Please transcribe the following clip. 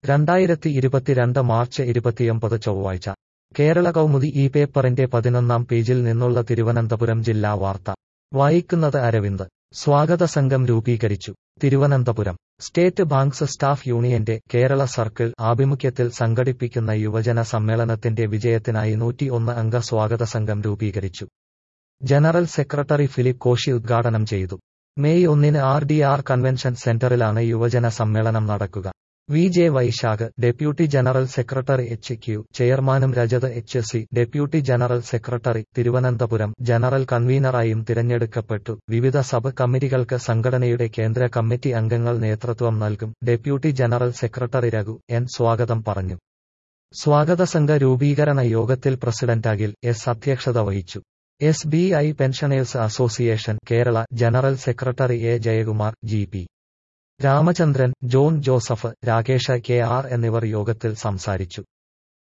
രണ്ടായിരത്തി ഇരുപത്തിരണ്ട് മാർച്ച് ഇരുപത്തിയൊമ്പത് ചൊവ്വാഴ്ച കേരള കൗമുദി ഈ പേപ്പറിന്റെ പതിനൊന്നാം പേജിൽ നിന്നുള്ള തിരുവനന്തപുരം ജില്ലാ വാർത്ത വായിക്കുന്നത് അരവിന്ദ് സ്വാഗത സംഘം രൂപീകരിച്ചു തിരുവനന്തപുരം സ്റ്റേറ്റ് ബാങ്ക്സ് സ്റ്റാഫ് യൂണിയന്റെ കേരള സർക്കിൾ ആഭിമുഖ്യത്തിൽ സംഘടിപ്പിക്കുന്ന യുവജന സമ്മേളനത്തിന്റെ വിജയത്തിനായി നൂറ്റിയൊന്ന് അംഗ സ്വാഗത സംഘം രൂപീകരിച്ചു ജനറൽ സെക്രട്ടറി ഫിലിപ്പ് കോശി ഉദ്ഘാടനം ചെയ്തു മെയ് ഒന്നിന് ആർ ഡി ആർ കൺവെൻഷൻ സെന്ററിലാണ് യുവജന സമ്മേളനം നടക്കുക V J Vaishakh deputy general secretary H Q ചെയർമാനും Rajat H C deputy general secretary Thiruvananthapuram general കൺവീനറായും തിരഞ്ഞെടുക്കപ്പെട്ടു വിവിധ സബ് കമ്മിറ്റികൾക്ക് സംഘടനയുടെ കേന്ദ്ര കമ്മിറ്റി അംഗങ്ങൾ നേതൃത്വം നൽകും deputy general secretary Raghu N സ്വാഗതം പറഞ്ഞു സ്വാഗത സംഘ രൂപീകരണ യോഗത്തിൽ പ്രസിഡന്റ് അഖിൽ എസ് അധ്യക്ഷത വഹിച്ചു S B I pensioners association Kerala general secretary A Jayakumar G P Ramachandran John Joseph Rakesh K R എന്നിവർ യോഗത്തിൽ സംസാരിച്ചു